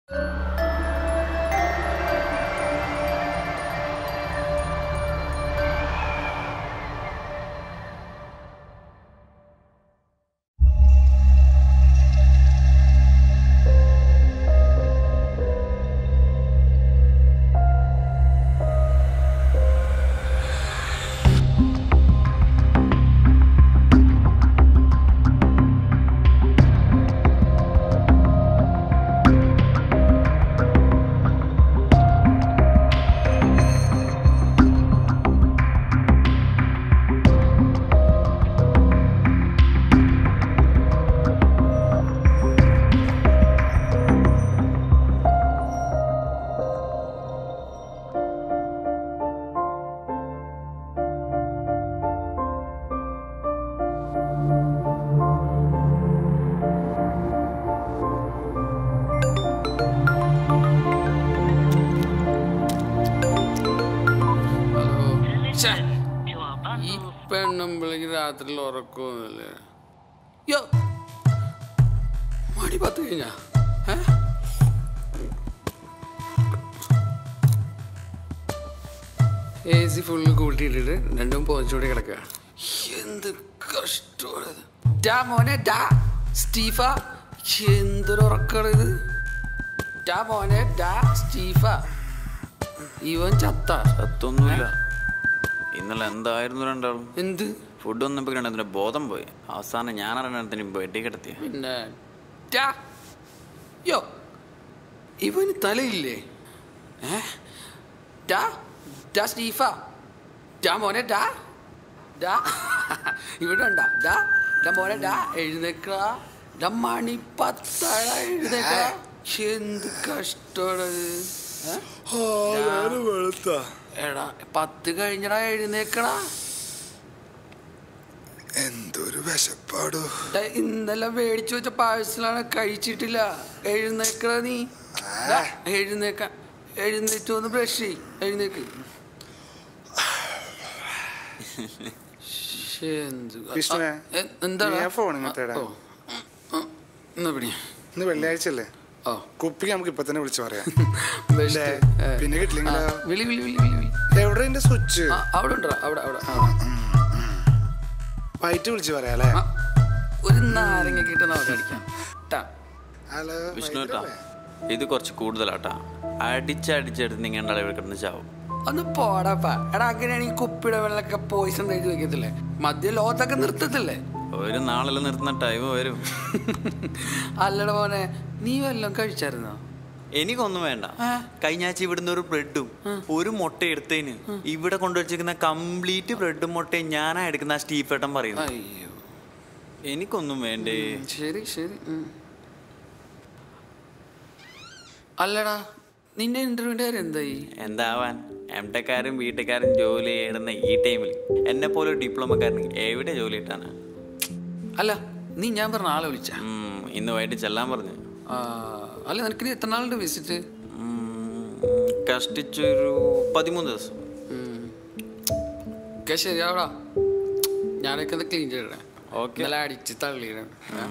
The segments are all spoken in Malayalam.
ഹലോ ഛെ, ഈ പെണ്ണുമ്പിളിക്ക് രാത്രിയിൽ ഉറക്കമൊന്നുമില്ലേ യോ മണി പത്ത് കഴിഞ്ഞാ ഏ? എ സി ഫുള്ള് കൂട്ടിയിട്ടിട്ട് രണ്ടും പോയിച്ചൂടെ കിടക്കുക എന്ത് കഷ്ടമാണത് ഡാ മോനെ ഡാ സ്റ്റീഫ എന്തൊരു ഉറക്കാണ് ഇത് ഡാ മോനെ ഡാ സ്റ്റീഫ ഇവൻ ചത്ത സത്തൊന്നുമില്ല ഇന്നലെ എന്തായിരുന്നു രണ്ടാളും എന്ത് ഫുഡ് വന്നപ്പോൾ രണ്ടതിന്റെ ബോധം പോയി അവസാനം ഞാൻ രണ്ടെണ്ണത്തിന് വെട്ടി കിടത്തിയ പിന്നെ ടാ. യോ ഇവന് തലയില്ലേ ഏ ഡാ ഡാ സ്റ്റീഫ ഡാ മോനെ ഡാ ഡാ ഇവിടെ ഉണ്ടാ ഡാ ഡാ മോനെ ഡാ എഴുന്നേക്കടാ ഡാ മണി പത്തഴ എഴുന്നേക്കടാ എന്ത് കഷ്ടമാണത് എടാ പത്ത് കഴിഞ്ഞടാ എഴുന്നേക്കടാ എന്തൊരു വിശപ്പാടോ ഡാ, ഇന്നലെ മേടിച്ചു വെച്ച പാഴ്സലാണ് കഴിച്ചിട്ടില്ല എഴുന്നേക്കടാ നീ ഡാ, എഴുന്നേക്ക എഴുന്നേറ്റ് ഒന്ന് ബ്രഷ് ചെയ് എഴുന്നേക്ക് ശ്ശേ, എന്ത് വിഷ്ണുവേ, ആ, എ- എന്താടാ? നീ ആ phone ഇങ്ങോട്ട് ഇടാ. ഓ, ഉം, എന്നാ പിടി ഇന്ന് വെള്ളിയാഴ്ച അല്ലേ ഓ കുപ്പിക്ക് നമുക്ക് ഇപ്പൊ തന്നെ വിളിച്ചു പറയാം ബെസ്റ്റ്. ഇല്ലേ? ഏ. പിന്നെ കിട്ടില്ലെങ്കിലോ? ആ, വിളി വിളി വിളി വിളി വിളി. എവിടെ എന്റെ സ്വിച്ച് ആ, അവിടെ ഉണ്ടോ അവിടെ അവിടെ അവിടെ. വൈറ്റ് വിളിച്ചു പറയാം അല്ലേ ആ, ഒരു നാരങ്ങ കിട്ടുന്ന നമുക്ക് അടിക്കാം ട്ടാ. ഹലോ വിഷ്ണു വൈറ്റ് കേട്ടാ അല്ലേ? ഇത് കുറച്ച് കൂടുതലാട്ടാ അടിച്ചടിച്ചെടുത്ത് നിങ്ങൾ രണ്ടാളെ ഇവിടെ കിടന്ന് ചാവും ഒന്ന് പോടാപ്പാ എടാ അങ്ങനെയാണെങ്കിൽ കുപ്പിയുടെ വെള്ളമൊക്കെ പോയിസൺ എഴുതി വെക്കത്തില്ലേ മധ്യ ലോകത്തൊക്കെ നിർത്തത്തില്ലേ ഒരു നാളെല്ലാം നിർത്തുന്ന ടൈം വരും അല്ലട മോനെ നീ വല്ലതും കഴിച്ചായിരുന്നോ എനിക്കൊന്നും വേണ്ട ആ. കഴിഞ്ഞ ആഴ്ച ഇവിടുന്ന് ഒരു ബ്രെഡും ഒരു മുട്ട എടുത്തതിന് ഇവിടെ കൊണ്ടുവച്ചിരിക്കുന്ന കംപ്ലീറ്റ് ബ്രെഡും മുട്ടയും ഞാനാ എടുക്കുന്ന ആ സ്റ്റീഫേട്ടൻ പറയുന്നു അയ്യോ എനിക്കൊന്നും വേണ്ടേ ശരി ശരി ഉം. അല്ലടാ നിന്റെ ഇന്റർവ്യൂന്റെ കാര്യം എന്തായി എന്താവാൻ എം ടെക്കാരും ബി ടെക്കാരും ജോലി ചെയ്യുന്ന ഈ ടൈമിൽ എന്നെ പോലെ ഒരു ഡിപ്ലോമക്കാരന് എവിടെ ജോലി കിട്ടാനാ അല്ല നീ ഞാൻ പറഞ്ഞ ആളെ വിളിച്ച ഉം, ഇന്ന് വൈകിട്ട് ചെല്ലാൻ പറഞ്ഞു അല്ല നിനക്ക് ഇനി എത്ര നാളുണ്ട് വിസിറ്റ് ഉം, കഷ്ടിച്ചൊരു പതിമൂന്ന് ദിവസം ഒക്കെ ശരിയാവടാ ഞാനൊക്കെ ഒന്ന് ക്ലീൻ ചെയ്യണേ ഓക്കെ ഇന്നലെ അടിച്ച് തള്ളിയിടണം ഏ?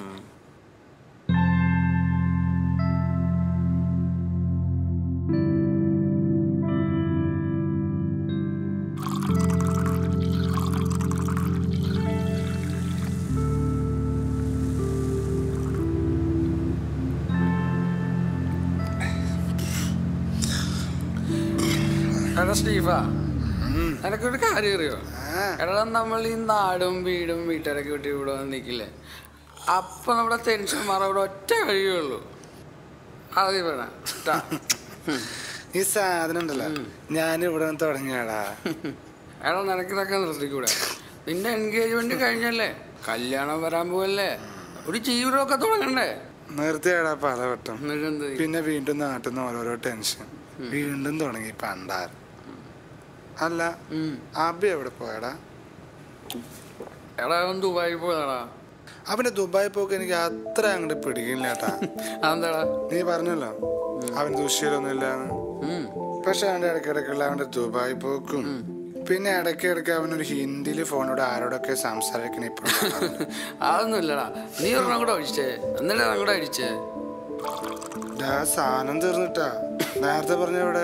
എടാ സ്റ്റീഫ എനക്കൊരു കാര്യം അറിയോ എടാ നമ്മൾ ഈ നാടും വീടും വീട്ടുകാരൊക്കെ വിട്ട് ഇവിടെ വന്ന് നിൽക്കില്ലേ അപ്പൊ നമ്മുടെ ടെൻഷൻ മാറാൻ ഇവിടെ ഒറ്റ വഴിയുള്ളൂ അത് വേണം ട്ടാ. ഈ സാധനം ഉണ്ടല്ലോ ഞാൻ ഇവിടെ നിന്ന് തുടങ്ങിയാടാ എടാ നിനക്കിതൊക്കെ നിർത്തിക്കൂടെ നിന്റെ എൻഗേജ്മെന്റ് കഴിഞ്ഞല്ലേ കല്യാണം വരാൻ പോവല്ലേ ഒരു ജീവിതമൊക്കെ തുടങ്ങണ്ടേ നിർത്തിയാടാ പലവട്ടം എന്നിട്ടെന്ത് ചെയ്യും? പിന്നെ വീണ്ടും നാട്ടിൽ നിന്ന് ഓരോരോ ടെൻഷൻ വീണ്ടും തുടങ്ങി പണ്ടാർ അല്ല ഉം. അബി എവിടെ പോയടാ എടാ അവൻ ദുബായി പോയതാടാ അവന്റെ ദുബായ് പോക്ക് എനിക്ക് അത്ര അങ്ങോട്ട് പിടിക്കില്ല കേട്ടാ അതെന്താടാ നീ പറഞ്ഞല്ലോ അവൻ ദുശ്ശീലൊന്നുമില്ലാന്ന് ഉം. പക്ഷെ അവന്റെ ഇടയ്ക്കിടയ്ക്കുള്ള അവന്റെ ദുബായ് പോക്കും പിന്നെ ഇടയ്ക്കിടയ്ക്ക് അവനൊരു ഹിന്ദിയിൽ ഫോണോട് ആരോടൊക്കെ സംസാരിക്കണ ഇപ്പോഴും അതൊന്നും ഇല്ലടാ നീ ഒരെണ്ണം കൂടെ അടിച്ചേ എന്നിട്ട് ഒരെണ്ണം കൂടെ അടിച്ചേ ഡാ സാധനം തീർന്നിട്ടാ നേരത്തെ പറഞ്ഞ ഇവിടെ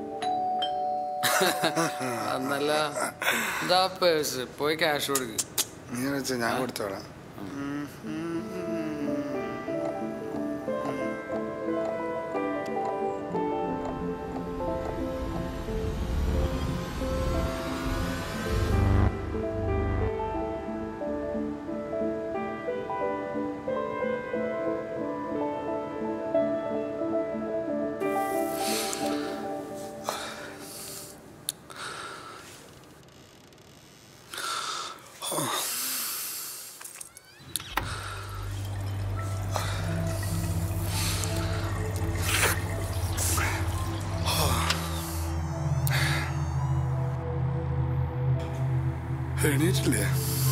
അന്നല്ല ഇതാ പേഴ്സ് പോയി ക്യാഷ് കൊടുക്ക് നീ വെച്ചാ ഞാൻ കൊടുത്തോളാം എണീറ്റില്ലേ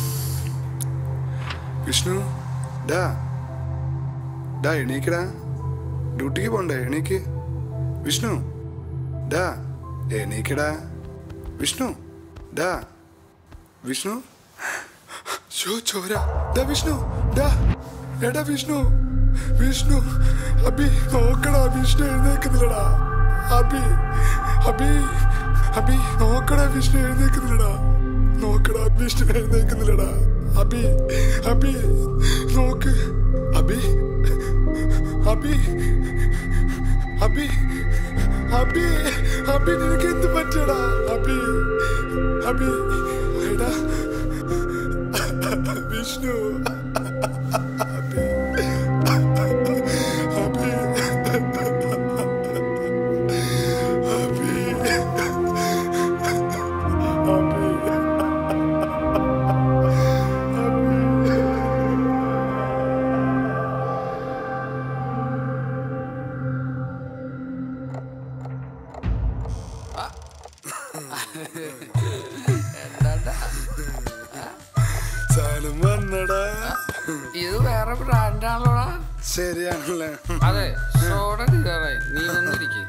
വിഷ്ണു ഡാ ഡാ എണീക്കടാ ഡ്യൂട്ടിക്ക് പോണ്ടേ എണീക്ക് വിഷ്ണു ഡാ എണീക്കടാ വിഷ്ണു ഡാ വിഷ്ണു ഷോ ചോര ഡാ വിഷ്ണു ഡാ എടാ വിഷ്ണു വിഷ്ണു അബി നോക്കടാ വിഷ്ണു എഴുന്നേക്കുന്നില്ലടാ അബി അബി അബി നോക്കടാ വിഷ്ണു എഴുന്നേക്കുന്നില്ലടാ നോക്കടാ വിഷ്ണു എഴുന്നേക്കുന്നില്ലടാ അബി അബി നോക്ക് അബി അബി അബി അബി അബി നിനക്ക് എന്ത് പറ്റിയടാ അബി അബി എടാ വിഷ്ണു അബി അബി അബി എന്താണ്ടാ സാധനം വന്നടാ ഇത് വേറെ ബ്രാൻഡാണല്ലോടാ ശരിയാണല്ലേ അതെ സോഡ തീരാറായി നീ ഒന്നിരിക്കും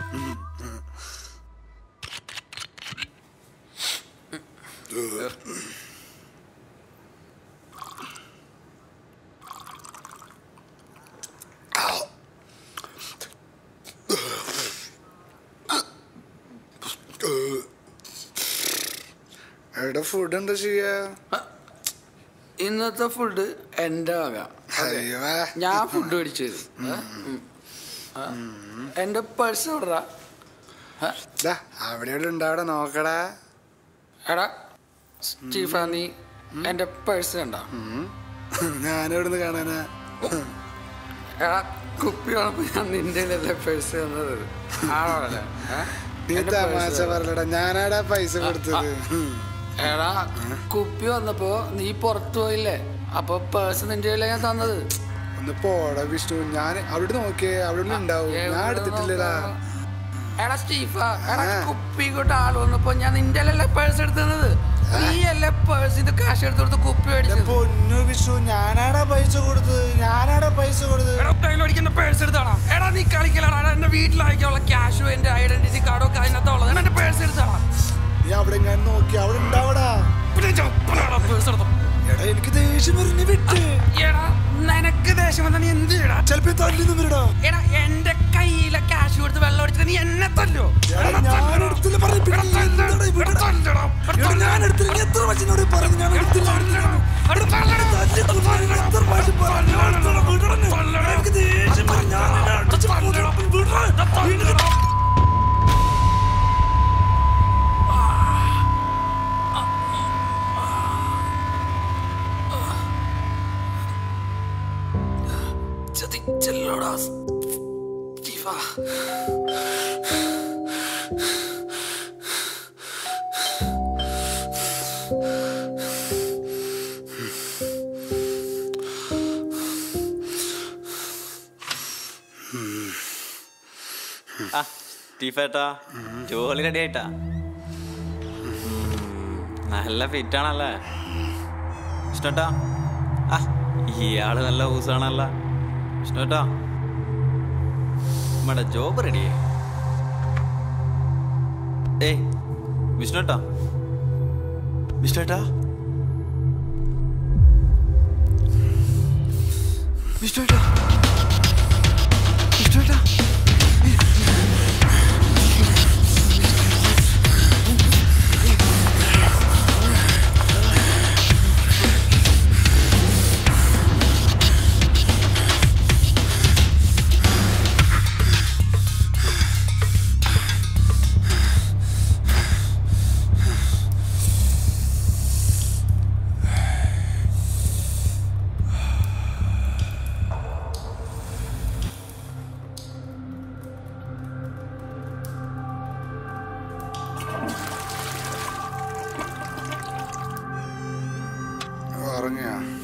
എവിടെ ഫുഡ് എന്താ ചെയ്യാ ഇന്നത്തെ ഫുഡ് എൻ്റെ വക അയ്യോ ഞാൻ ഫുഡ് മേടിച്ചു തരും ഏ? ഉം. ആ. എൻ്റെ പേഴ്സ് എവിടെടാ ഏ? ദാ, അവിടെ ഇവിടെ ഉണ്ടാവിടെ നോക്കടാ എടാ സ്റ്റീഫ നീ എൻ്റെ പേഴ്സ് കണ്ട ഞാനെവിടുന്ന് കാണാനാ എടാ കുപ്പി ഉള്ളപ്പോ ഞാൻ നിന്റെ പേഴ്സ് തന്നത് ആണോ അല്ലേ? ഏ? നീ എൻ്റെ തമാശ purse. പറഞ്ഞടാ ഞാനാടാ പൈസ കൊടുത്തത് എടാ കുപ്പി വന്നപ്പോ നീ പുറത്തു പോയില്ലേ അപ്പൊ പേഴ്സ് നിന്റെ കയ്യിലാ ഞാൻ തന്നത് ഒന്ന് പോടാ വിഷ്ണു ഞാൻ അവിടെ നോക്കിയേ അവിടെ ഉണ്ടാവും ഞാൻ എവിടെ എടുത്തിട്ടില്ലടാ നോക്കാ? എടാ സ്റ്റീഫ എടാ ആ. കുപ്പി കൊണ്ട് ആള് വന്നപ്പോ ഞാൻ നിന്റെ അല്ലേ പേഴ്സ് എടുത്തത് നീ അല്ലേ പേഴ്സ് ഇത് കാശ് എടുത്ത് കൊടുത്ത് കുപ്പി മേടിച്ചത് പൊന്നു വിഷ്ണു ഞാനാടാ പൈസ കൊടുത്തത് ഞാനാടാ പൈസ കൊടുത്തത് എടാ ടൈലോടിക്കുന്ന പേഴ്സ് എടുത്താടാ എടാ നീ കളിക്കലാടാ എടാ, എന്റെ വീട്ടിലയക്കാനുള്ള ക്യാഷും എന്റെ ഐഡന്റിറ്റി കാർഡും ഒക്കെ അതിനകത്തുള്ളത് എടാ, എന്റെ പേഴ്സ് എടുത്താടാ നീ അവിടെ ഞാൻ നോക്കി അവിടെ ഉണ്ടാവടാ പിന്നെ ചപ്പലാടാ പേഴ്സ് എടുത്തോ എടാ എനിക്ക് ദേഷ്യം വരുന്ന വിട്ട് എടാ നിനക്ക് ദേഷ്യം വന്നാ നീ എന്ത് ചെയ്യടാ ചെലപ്പോ തല്ലി നിന്നിടാ എടാ എന്റെ കയ്യിലെ ക്യാഷ് കൊടുത്ത് വെള്ളം അടിച്ചിട്ട് നീ എന്നെ തല്ലോ എടാ, ഞാൻ എടുത്തില്ല, പറയിപ്പിക്കില്ല. എന്താടാ ഈ വിടടാ? എടാ, ഞാൻ എടുത്തില്ല. നീ എത്ര പ്രാവശ്യം പറഞ്ഞു ഞാൻ എടുത്തില്ല എടുത്തില്ല. തല്ലി കൊന്നു. ഞാൻ എത്ര പ്രാവശ്യം പറഞ്ഞു ഞാൻ എടുത്തില്ല. വിടടാ നീ. എനിക്ക് ദേഷ്യം വരും. ഞാൻ നിന്നെ അടിച്ച് കൊല്ലും. വിടടാ. വിടടാ. ചതിച്ചല്ലോടാ സ്റ്റീഫ ആ ടീഫേട്ടാ ജോലി റെഡി ആയിട്ടാ നല്ല ഫിറ്റാണല്ലേ വിഷ്ണുട്ടാ ആ ഇയാള് നല്ല ഊസാണല്ല വിഷ്ണുട്ടാ നമ്മുടെ ജോബ് റെഡി ഏയ് വിഷ്ണുട്ടാ വിഷ്ണുട്ടാ വിഷ്ണുട്ടാ വിഷ്ണുട്ടാ തുടങ്ങിയ